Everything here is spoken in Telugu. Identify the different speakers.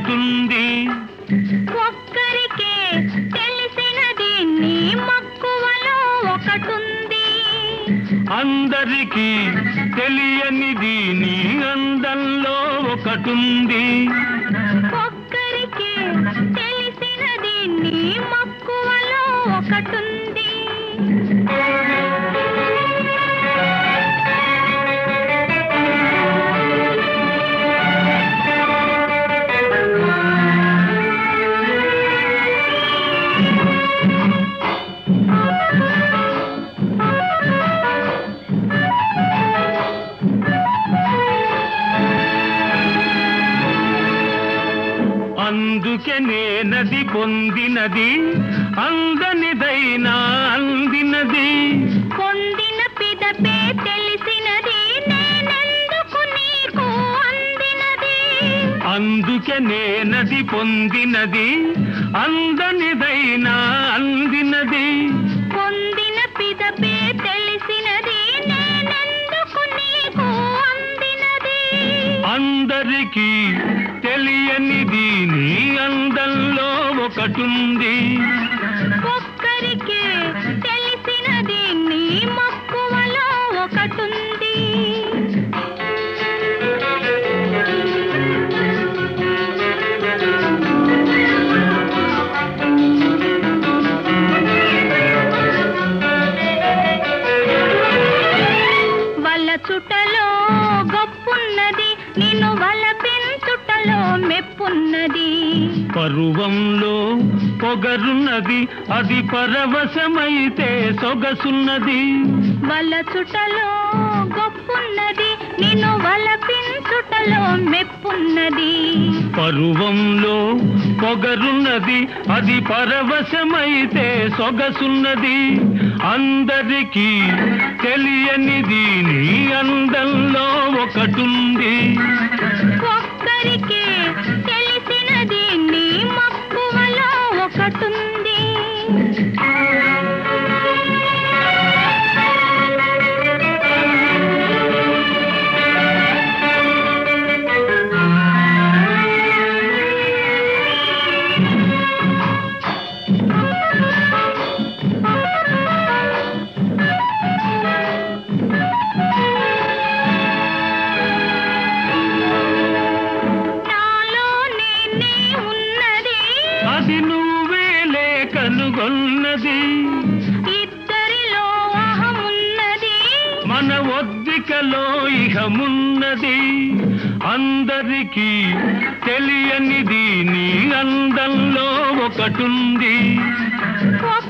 Speaker 1: ఒకటుంది
Speaker 2: ఒక్కరికే తెలిసినది నీ మక్కువలో ఒకటుంది
Speaker 1: అందరికీ తెలియనిది నీ అందంలో ఒకటుంది
Speaker 2: ఒక్కరికే తెలిసినది నీ మక్కువలో ఒకటుంది
Speaker 1: అందుకే నేనది పొందినది అందనిదైనా అందినది
Speaker 2: పొందిన పిదపే తెలిసినది నేనెందుకు నీకు అందినది
Speaker 1: అందుకే నేనది పొందినది అందనిదైనా అందినది
Speaker 2: పొందిన పిదపే తెలిసినది నేనెందుకు నీకు అందినది
Speaker 1: అందరికీ తెలియనిది నీ అందంలో ఒకటుంది
Speaker 2: ఒక్కరికే తెలిసినది నీ మక్కువలో ఒకటుంది వల్ల చుట్టలో గొప్పున్నది నిన్ను వల పెంచుటలో మెప్పున్నది
Speaker 1: పరువంలో పొగరున్నది అది పరవశమైతే సొగసున్నది
Speaker 2: వల చుట్టలో గొప్పున్నది నిన్ను వల పెంచుటలో మెప్పున్నది
Speaker 1: పరువంలో పొగరున్నది అది పరవశమైతే సొగసున్నది అందరికీ తెలియనిది నీ అందంలో ఒకటుంది
Speaker 2: ఒక్కరికే తెలిసినది నీ మక్కువలో ఒకటుంది నాలో నేనే ఉన్నది
Speaker 1: అది నువ్వేలే కనుగొన్నది
Speaker 2: ఇద్దరిలో అహమున్నది
Speaker 1: మన ఒద్దికలో ఇహమున్నది అందరికీ తెలియనిది నీ అందంలో ఒకటుంది
Speaker 2: ఒక్క